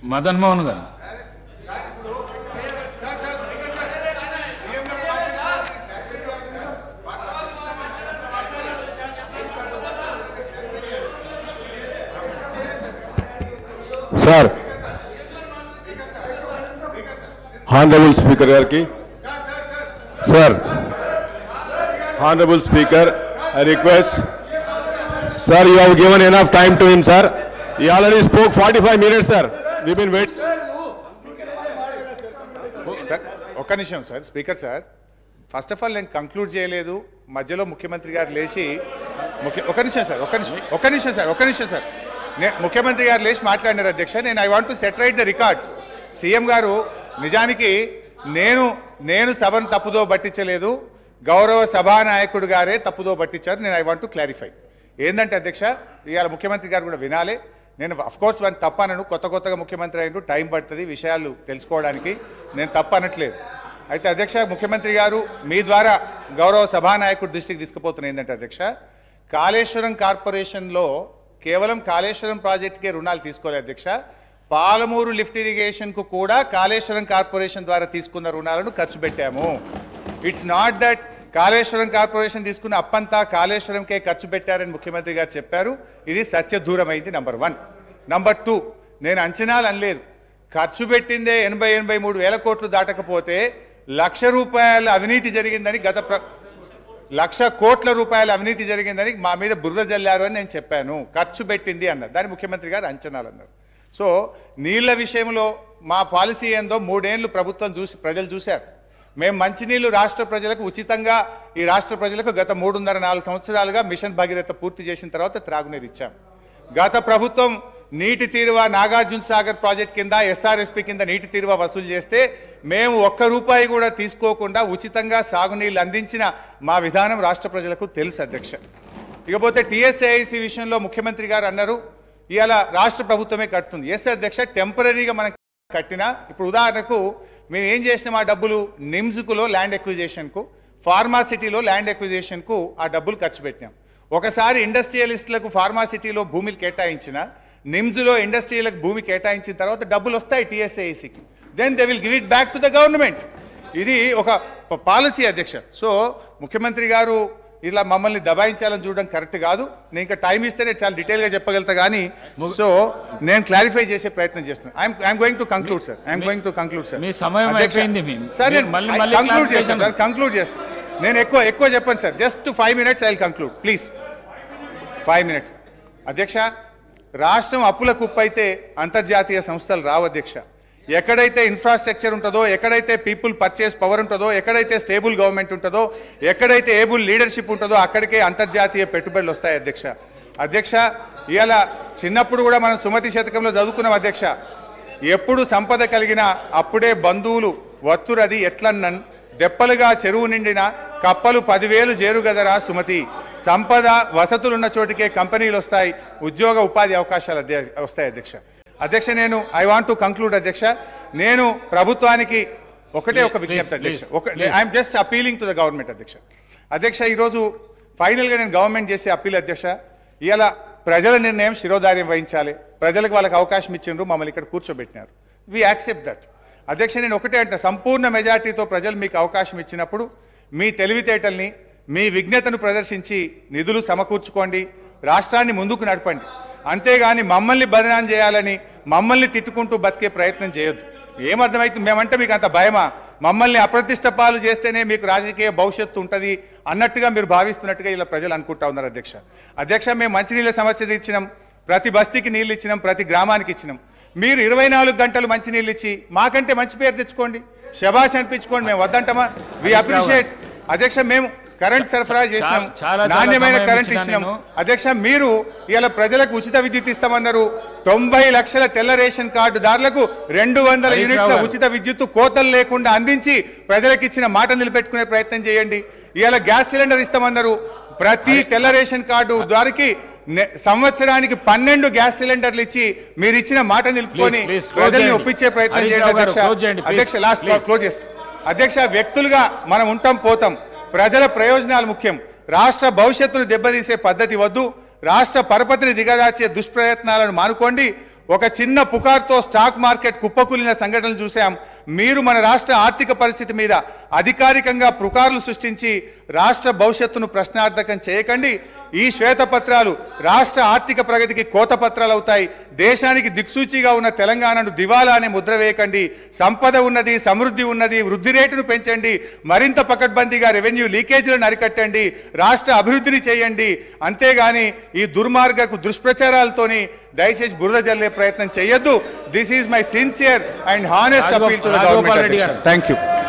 Madan Mohan garu sir honourable speaker గారికి sir honourable speaker I request sir you have given enough time to him sir he already spoke forty five minutes sir we been wait sir ఒక్క నిమిషం sir speaker sir first of all నేను conclude చేయలేదు మధ్యలో ముఖ్యమంత్రి గారు లేచి ముఖ్య ఒక నిమిషం సార్ ఒక నిమిషం ఒక నిమిషం సార్ ఒక నిమిషం సార్ నే- ముఖ్యమంత్రి గారు లేచి మాట్లాడినారు అధ్యక్ష నేను I want to set right the record CM garu నిజానికి నేను నేను సభను తప్పుదో పట్టించలేదు గౌరవ సభానాయకుడు గారే తప్పుదో పట్టించారు నేను ఐ వాంట్ టు క్లారిఫై ఏంటంటే అధ్యక్ష ఇవాళ ముఖ్యమంత్రి గారు కూడా వినాలి నేను అఫ్ కోర్స్ వాడిని తప్పనను కొత్త కొత్తగా ముఖ్యమంత్రి అయినట్టు టైం పడుతుంది విషయాలు తెలుసుకోవడానికి నేను తప్పనట్లేదు అయితే అధ్యక్ష ముఖ్యమంత్రి గారు మీ ద్వారా గౌరవ సభానాయకుడి దృష్టికి తీసుకుపోతున్న ఏంటంటే అధ్యక్ష కాళేశ్వరం కార్పొరేషన్లో కేవలం కాళేశ్వరం ప్రాజెక్టుకే రుణాలు తీసుకోలేదు అధ్యక్ష పాలమూరు లిఫ్ట్ ఇరిగేషన్కు కూడా కాళేశ్వరం కార్పొరేషన్ ద్వారా తీసుకున్న రుణాలను ఖర్చు పెట్టాము it's not that Kaleshwaram corporation తీసుకున్న అప్పంతా కాళేశ్వరంకే ఖర్చు పెట్టారని ముఖ్యమంత్రి గారు చెప్పారు ఇది సత్యదూరమైంది నంబర్ వన్ నంబర్ టూ నేను అంచనాలు అనలేదు ఖర్చు పెట్టిందే ఎనభై ఎనభై మూడు వేల కోట్లు దాటకపోతే లక్ష రూపాయల అవినీతి జరిగిందని గత ప్ర లక్ష కోట్ల రూపాయల అవినీతి జరిగిందని మా మీద బురద జల్లారు అని నేను చెప్పాను ఖర్చు పెట్టింది అన్నారు దాని ముఖ్యమంత్రి గారు అంచనాలు అన్నారు సో నీళ్ల విషయంలో మా పాలసీ ఏందో మూడేళ్లు ప్రభుత్వం చూసి ప్రజలు చూశారు మేము మంచినీళ్లు రాష్ట్ర ప్రజలకు ఉచితంగా ఈ రాష్ట్ర ప్రజలకు గత మూడున్నర నాలుగు సంవత్సరాలుగా మిషన్ భగీరథ పూర్తి చేసిన తర్వాత త్రాగునీరు ఇచ్చాం గత ప్రభుత్వం నీటి తీరువ నాగార్జున సాగర్ ప్రాజెక్ట్ కింద ఎస్ఆర్ఎస్పి కింద నీటి తీరువ వసూలు చేస్తే మేము ఒక్క రూపాయి కూడా తీసుకోకుండా ఉచితంగా సాగునీళ్ళు అందించిన మా విధానం రాష్ట్ర ప్రజలకు తెలుసు అధ్యక్ష ఇకపోతే టీఎస్ఏఐసి విషయంలో ముఖ్యమంత్రి గారు అన్నారు ఇవాళ రాష్ట్ర ప్రభుత్వమే కట్టుతుంది ఎస్ అధ్యక్ష టెంపరీగా మనం కట్టినా ఇప్పుడు ఉదాహరణకు మేము ఏం చేసినాం ఆ డబ్బులు నిమ్స్కులో ల్యాండ్ ఎక్విజేషన్కు ఫార్మాసిటీలో ల్యాండ్ ఎక్విజేషన్కు ఆ డబ్బులు ఖర్చు పెట్టినాం ఒకసారి ఇండస్ట్రియలిస్టులకు ఫార్మాసిటీలో భూమిలు కేటాయించిన నిమ్స్లో ఇండస్ట్రీలకు భూమి కేటాయించిన తర్వాత డబ్బులు వస్తాయి టీఎస్ఏఐసికి then they will give it back to the government ఇది ఒక పాలసీ అధ్యక్ష సో ముఖ్యమంత్రి గారు ఇలా మమ్మల్ని దబాయించాలని చూడడం కరెక్ట్ కాదు నేను ఇంకా టైం ఇస్తేనే చాలా డీటెయిల్గా చెప్పగలుగుతా కానీ సో నేను క్లారిఫై చేసే ప్రయత్నం చేస్తున్నాను I'm going to conclude sir I'm going to conclude sir మీ సమయం అయిపోయింది మీ- సార్ మీరు నేను మళ్ళీ- మళ్ళీ కంక్లూడ్ clarification చేస్తాను సార్ కంక్లూడ్ చేస్తాను నేను ఎక్కువ ఎక్కువ చెప్పండి sir just five minutes I conclude please five minutes అధ్యక్ష రాష్ట్రం అప్పుల కుప్ప అయితే అంతర్జాతీయ సంస్థలు రావు అధ్యక్ష ఎక్కడైతే ఇన్ఫ్రాస్ట్రక్చర్ ఉంటుందో ఎక్కడైతే పీపుల్ పర్చేస్ పవర్ ఉంటుందో ఎక్కడైతే స్టేబుల్ గవర్నమెంట్ ఉంటుందో ఎక్కడైతే ఏబుల్ లీడర్షిప్ ఉంటుందో అక్కడికే అంతర్జాతీయ పెట్టుబడులు వస్తాయి అధ్యక్ష అధ్యక్ష ఇవాళ చిన్నప్పుడు కూడా మనం సుమతి శతకంలో చదువుకున్నాం అధ్యక్ష ఎప్పుడు సంపద కలిగినా అప్పుడే బంధువులు వత్తురది ఎట్లన్నన్ దెప్పలుగా చెరువు నిండిన కప్పలు పదివేలు చేరుగదరా సుమతి సంపద వసతులున్న చోటికే కంపెనీలు వస్తాయి ఉద్యోగ ఉపాధి అవకాశాలు అధ్య- వస్తాయి అధ్యక్ష అధ్యక్ష నేను ఐ వాంట్ టు కంక్లూడ్ అధ్యక్ష నేను ప్రభుత్వానికి ఒకటే ఒక Please, విజ్ఞప్తి అధ్యక్ష please, ఒక please. I'm just appealing to the government అధ్యక్ష అధ్యక్ష ఈరోజు ఫైనల్గా నేను గవర్నమెంట్ చేసే అప్పీల్ అధ్యక్ష ఇవాళ ప్రజల నిర్ణయం శిరోధార్యం వహించాలి ప్రజలకు వాళ్ళకి అవకాశం ఇచ్చిండ్రు మమ్మల్ని ఇక్కడ కూర్చోబెట్టినారు వి యాక్సెప్ట్ దట్ అధ్యక్ష నేను ఒకటే అంటే సంపూర్ణ మెజార్టీతో ప్రజలు మీకు అవకాశం ఇచ్చినప్పుడు మీ తెలివితేటల్ని మీ విజ్ఞతను ప్రదర్శించి నిధులు సమకూర్చుకోండి రాష్ట్రాన్ని ముందుకు నడపండి అంతేగాని మమ్మల్ని బదనాం చేయాలని మమ్మల్ని తిట్టుకుంటూ బతికే ప్రయత్నం చేయొద్దు ఏమర్థమైతుంది మేమంటే మీకు అంత భయమా మమ్మల్ని అప్రతిష్ట పాలు చేస్తేనే మీకు రాజకీయ భవిష్యత్తు ఉంటుంది అన్నట్టుగా మీరు భావిస్తున్నట్టుగా ఇలా ప్రజలు అనుకుంటా ఉన్నారు అధ్యక్ష అధ్యక్ష మేము మంచినీళ్ళ సమస్య ఇచ్చినాం ప్రతి బస్తీకి నీళ్ళు ఇచ్చినాం ప్రతి గ్రామానికి ఇచ్చినాం మీరు ఇరవై నాలుగు గంటలు మంచినీళ్ళు ఇచ్చి మాకంటే మంచి పేరు తెచ్చుకోండి శబాష్ అనిపించుకోండి మేము వద్దంటామా వి అప్రిషియేట్ అధ్యక్ష మేము కరెంట్ సరఫరా చేసినాం చాలా- చాలా నాణ్యమైన సమయం కరెంట్ ఇచ్చినా ఇచ్చినాం నేను. అధ్యక్ష మీరు ఇలా ప్రజలకు ఉచిత విద్యుత్ ఇస్తామన్నారు తొంభై లక్షల తెల్ల రేషన్ కార్డుదారులకు రెండు వందల హరీష్ రావు యూనిట్ల గారు. ఉచిత విద్యుత్ కోతలు లేకుండా అందించి ప్రజలకు ఇచ్చిన మాట నిలబెట్టుకునే ప్రయత్నం చేయండి ఇవాళ గ్యాస్ సిలిండర్ ఇస్తామన్నారు ప్రతి తెల్ల రేషన్ కార్డు ద్వారాకి నె- సంవత్సరానికి పన్నెండు గ్యాస్ సిలిండర్లు ఇచ్చి మీరు ఇచ్చిన మాట నిలుపుకొని Please, please, close ప్రజల్ని చేయండి. ఒప్పించే ప్రయత్నం హరీష్ చేయండి రావు గారు, అధ్యక్ష close చేయండి, please. అధ్యక్ష లాస్ట్ Please. క్లోజ్ చేస్తాం అధ్యక్ష వ్యక్తులుగా మనం ఉంటాం పోతాం ప్రజల ప్రయోజనాలు ముఖ్యం రాష్ట్ర భవిష్యత్తును దెబ్బతీసే పద్ధతి వద్దు రాష్ట్ర పరపతిని దిగదార్చే దుష్ప్రయత్నాలను మానుకోండి ఒక చిన్న పుకార్తో స్టాక్ మార్కెట్ కుప్పకూలిన సంఘటనలు చూసాం మీరు మన రాష్ట్ర ఆర్థిక పరిస్థితి మీద అధికారికంగా పుకార్లు సృష్టించి రాష్ట్ర భవిష్యత్తును ప్రశ్నార్థకం చేయకండి ఈ శ్వేతపత్రాలు రాష్ట్ర ఆర్థిక ప్రగతికి కోత పత్రాలు అవుతాయి దేశానికి దిక్సూచిగా ఉన్న తెలంగాణను దివాలా అనే ముద్ర వేయకండి సంపద ఉన్నది సమృద్ధి ఉన్నది వృద్ధి రేటును పెంచండి మరింత పకడ్బందీగా రెవెన్యూ లీకేజీలను అరికట్టండి రాష్ట్ర అభివృద్ధిని చేయండి అంతేగాని ఈ దుర్మార్గకు దుష్ప్రచారాలతోని దయచేసి బురద జల్లే ప్రయత్నం చేయొద్దు this is my sincere and honest Rajagopal appeal to the Rajagopal Reddy government garu. Thank you